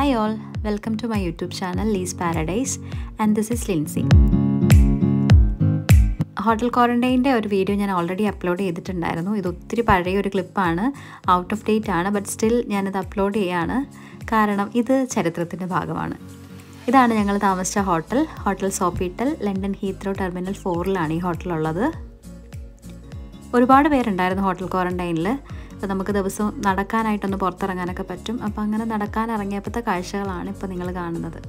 Hi all, welcome to my YouTube channel Lee's Paradise and this is Lindsay. Hotel ക്വാറൻറ്റൈൻ്റെ ഒരു video ഞാൻ already upload ചെയ്തിട്ടുണ്ടായിരുന്നു ഇത് ഒത്തിരി പഴയ ഒരു ക്ലിപ്പാണ് ഔട്ട് ഓഫ് ഡേറ്റ് ആണ് ബട്ട് സ്റ്റിൽ ഞാനിത് അപ്ലോഡ് ചെയ്യാണ് കാരണം ഇത് ചരിത്രത്തിൻ്റെ ഭാഗമാണ് ഇതാണ് ഞങ്ങൾ താമസിച്ച hotel hotel Sofitel London Heathrow terminal ഫോറിലാണ് ഈ ഹോട്ടൽ ഉള്ളത് ഒരുപാട് പേരുണ്ടായിരുന്നു ഹോട്ടൽ ക്വാറൻറ്റൈനിൽ അപ്പോൾ നമുക്ക് ദിവസവും നടക്കാനായിട്ടൊന്ന് പുറത്തിറങ്ങാനൊക്കെ പറ്റും അപ്പോൾ അങ്ങനെ നടക്കാൻ ഇറങ്ങിയപ്പോഴത്തെ കാഴ്ചകളാണ് ഇപ്പോൾ നിങ്ങൾ കാണുന്നത്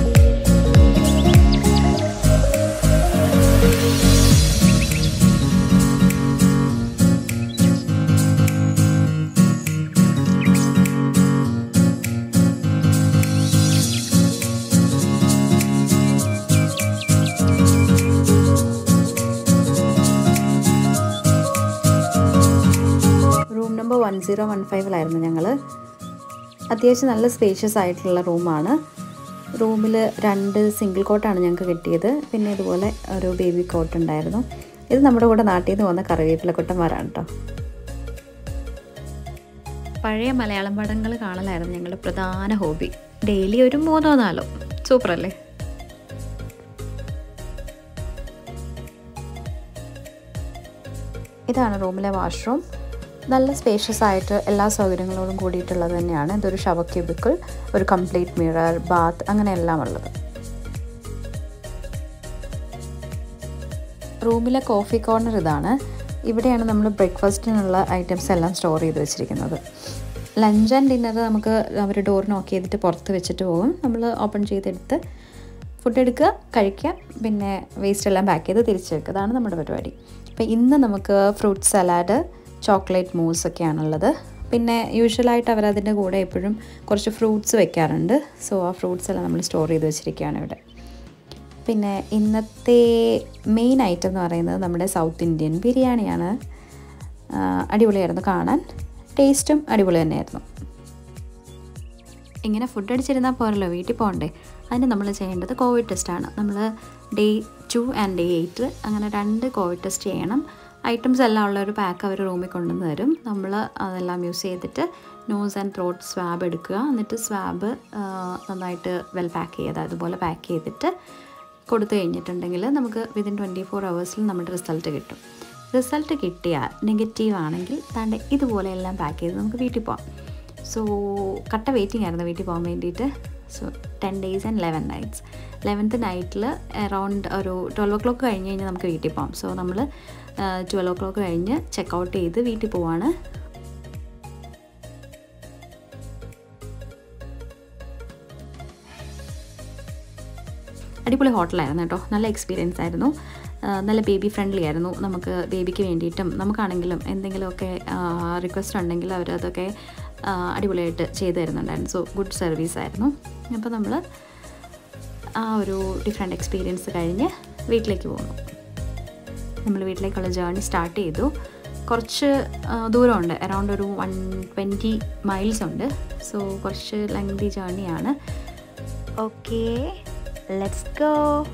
room number one zero one ഫൈവിലായിരുന്നു ഞങ്ങൾ അത്യാവശ്യം നല്ല സ്പേഷ്യസ് ആയിട്ടുള്ള റൂമാണ് റൂമിൽ രണ്ട് സിംഗിൾ കോട്ടാണ് ഞങ്ങൾക്ക് കിട്ടിയത് പിന്നെ ഇതുപോലെ ഒരു ബേബി കോട്ട് ഉണ്ടായിരുന്നു ഇത് നമ്മുടെ കൂടെ നാട്ടിൽ നിന്ന് വന്ന കറിവേപ്പിലക്കൊട്ടന്മാരാണ് കേട്ടോ പഴയ മലയാളം പടങ്ങൾ കാണലായിരുന്നു ഞങ്ങളുടെ പ്രധാന ഹോബി ഡെയിലി ഒരു മൂന്നോ നാലോ സൂപ്പർ അല്ലേ ഇതാണ് റൂമിലെ വാഷ്റൂം നല്ല സ്പേഷ്യസ് ആയിട്ട് എല്ലാ സൗകര്യങ്ങളോടും കൂടിയിട്ടുള്ളത് തന്നെയാണ് ഇതൊരു ഷവർ ക്യൂബിക്കിൾ ഒരു കംപ്ലീറ്റ് മിറർ ബാത്ത് അങ്ങനെ എല്ലാം ഉള്ളത് റൂമിലെ കോഫി കോർണർ ഇതാണ് ഇവിടെയാണ് നമ്മൾ ബ്രേക്ക്ഫാസ്റ്റിനുള്ള ഐറ്റംസ് എല്ലാം സ്റ്റോർ ചെയ്ത് വെച്ചിരിക്കുന്നത് ലഞ്ച് ആൻഡ് ഡിന്നർ നമുക്ക് അവർ ഡോർ നോക്ക് ചെയ്തിട്ട് പുറത്ത് വെച്ചിട്ട് പോകും നമ്മൾ ഓപ്പൺ ചെയ്തെടുത്ത് ഫുഡ് എടുക്കുക കഴിക്കുക പിന്നെ വേസ്റ്റ് എല്ലാം പാക്ക് ചെയ്ത് തിരിച്ചു വെക്കുക അതാണ് നമ്മുടെ പരിപാടി അപ്പോൾ ഇന്ന് നമുക്ക് ഫ്രൂട്ട് സലാഡ് ചോക്ലേറ്റ് മൂസ് ഒക്കെയാണുള്ളത് പിന്നെ യൂഷ്വലായിട്ട് അവരതിൻ്റെ കൂടെ എപ്പോഴും കുറച്ച് ഫ്രൂട്ട്സ് വെക്കാറുണ്ട് സോ ആ ഫ്രൂട്ട്സ് എല്ലാം നമ്മൾ സ്റ്റോർ ചെയ്ത് വെച്ചിരിക്കുകയാണ് ഇവിടെ പിന്നെ ഇന്നത്തെ മെയിൻ ഐറ്റം എന്ന് പറയുന്നത് നമ്മുടെ സൗത്ത് ഇന്ത്യൻ ബിരിയാണിയാണ് അടിപൊളിയായിരുന്നു കാണാൻ ടേസ്റ്റും അടിപൊളി തന്നെയായിരുന്നു ഇങ്ങനെ ഫുഡ് അടിച്ചിരുന്നാൽ പോരല്ലോ വീട്ടിൽ പോകണ്ടേ അതിന് നമ്മൾ ചെയ്യേണ്ടത് കോവിഡ് ടെസ്റ്റാണ് നമ്മൾ day two and day eight അങ്ങനെ രണ്ട് കോവിഡ് ടെസ്റ്റ് ചെയ്യണം ഐറ്റംസ് എല്ലാം ഉള്ള ഒരു പാക്ക് അവർ റൂമിൽ കൊണ്ടുവന്ന് തരും നമ്മൾ അതെല്ലാം യൂസ് ചെയ്തിട്ട് നോസ് ആൻഡ് ത്രോട്ട് സ്വാബ് എടുക്കുക എന്നിട്ട് സ്വാബ് നന്നായിട്ട് വെൽ പാക്ക് ചെയ്യുക അതുപോലെ പാക്ക് ചെയ്തിട്ട് കൊടുത്തു കഴിഞ്ഞിട്ടുണ്ടെങ്കിൽ നമുക്ക് വിതിൻ ട്വൻറ്റി ഫോർ അവേഴ്സിൽ നമ്മുടെ റിസൾട്ട് കിട്ടും റിസൾട്ട് കിട്ടിയാൽ നെഗറ്റീവ് ആണെങ്കിൽ താണ്ടെ ഇതുപോലെ എല്ലാം പാക്ക് ചെയ്ത് നമുക്ക് വീട്ടിൽ പോകാം സോ കട്ട വെയിറ്റിംഗ് ആയിരുന്നു വീട്ടിൽ പോകാൻ വേണ്ടിയിട്ട് so ten days and eleven nights eleventh നൈറ്റിൽ അറൗണ്ട് ഒരു ട്വൽവ് ഒ ക്ലോക്ക് കഴിഞ്ഞ് കഴിഞ്ഞാൽ നമുക്ക് വീട്ടിൽ പോകാം സോ നമ്മൾ ട്വൽവ് ഒ ക്ലോക്ക് കഴിഞ്ഞ് ചെക്ക് ഔട്ട് ചെയ്ത് വീട്ടിൽ പോവാണ് അടിപൊളി ഹോട്ടലായിരുന്നു കേട്ടോ നല്ല എക്സ്പീരിയൻസ് ആയിരുന്നു നല്ല ബേബി ഫ്രണ്ട്ലി ആയിരുന്നു നമുക്ക് ബേബിക്ക് വേണ്ടിയിട്ടും നമുക്കാണെങ്കിലും എന്തെങ്കിലുമൊക്കെ റിക്വസ്റ്റ് ഉണ്ടെങ്കിൽ അവരതൊക്കെ അടിപൊളിയായിട്ട് ചെയ്തു തരുന്നുണ്ടായിരുന്നു സോ ഗുഡ് സർവീസ് ആയിരുന്നു അപ്പോൾ നമ്മൾ ആ ഒരു ഡിഫറെൻറ്റ് എക്സ്പീരിയൻസ് കഴിഞ്ഞ് വീട്ടിലേക്ക് പോകുന്നു നമ്മൾ വീട്ടിലേക്കുള്ള ജേർണി സ്റ്റാർട്ട് ചെയ്തു കുറച്ച് ദൂരമുണ്ട് അറൗണ്ട് ഒരു വൺ ട്വൻറ്റി മൈൽസ് ഉണ്ട് സോ കുറച്ച് ലെങ്തി ജേർണിയാണ് ഓക്കെ ലെറ്റ്സ് ഗോ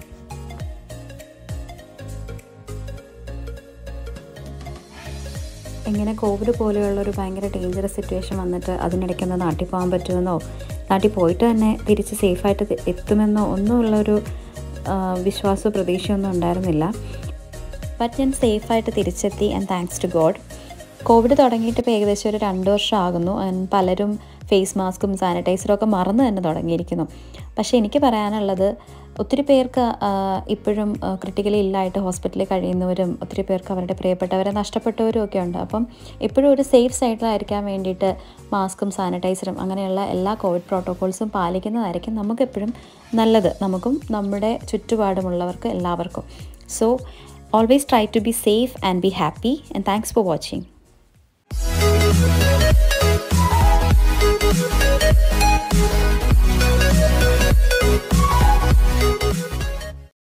എങ്ങനെ കോവിഡ് പോലെയുള്ള ഒരു ഭയങ്കര ഡേഞ്ചറസ് സിറ്റുവേഷൻ വന്നിട്ട് അതിനിടയ്ക്കൊന്ന് നാട്ടിൽ പോകാൻ പറ്റുമെന്നോ നാട്ടിൽ പോയിട്ട് തന്നെ തിരിച്ച് സേഫായിട്ട് എത്തുമെന്നോ ഒന്നുമുള്ളൊരു വിശ്വാസമോ പ്രതീക്ഷയൊന്നും ഉണ്ടായിരുന്നില്ല ബട്ട് ഞാൻ സേഫായിട്ട് തിരിച്ചെത്തി and thanks to God covid തുടങ്ങിയിട്ട് ഇപ്പോൾ ഏകദേശം ഒരു രണ്ട് വർഷം ആകുന്നു ആൻഡ് പലരും ഫേസ് മാസ്കും സാനിറ്റൈസറും ഒക്കെ മറന്നു തന്നെ തുടങ്ങിയിരിക്കുന്നു പക്ഷേ എനിക്ക് പറയാനുള്ളത് ഒത്തിരി പേർക്ക് ഇപ്പോഴും ക്രിട്ടിക്കലി ഇല്ലായിട്ട് ഹോസ്പിറ്റലിൽ കഴിയുന്നവരും ഒത്തിരി പേർക്ക് അവരുടെ പ്രിയപ്പെട്ടവരെ നഷ്ടപ്പെട്ടവരും ഒക്കെ ഉണ്ട് അപ്പം എപ്പോഴും ഒരു സേഫ് സൈഡിലായിരിക്കാൻ വേണ്ടിയിട്ട് മാസ്കും സാനിറ്റൈസറും അങ്ങനെയുള്ള എല്ലാ കോവിഡ് പ്രോട്ടോകോൾസും പാലിക്കുന്നതായിരിക്കും നമുക്കെപ്പോഴും നല്ലത് നമുക്കും നമ്മുടെ ചുറ്റുപാടുമുള്ളവർക്ക് എല്ലാവർക്കും so always try to be safe and be happy and thanks for watching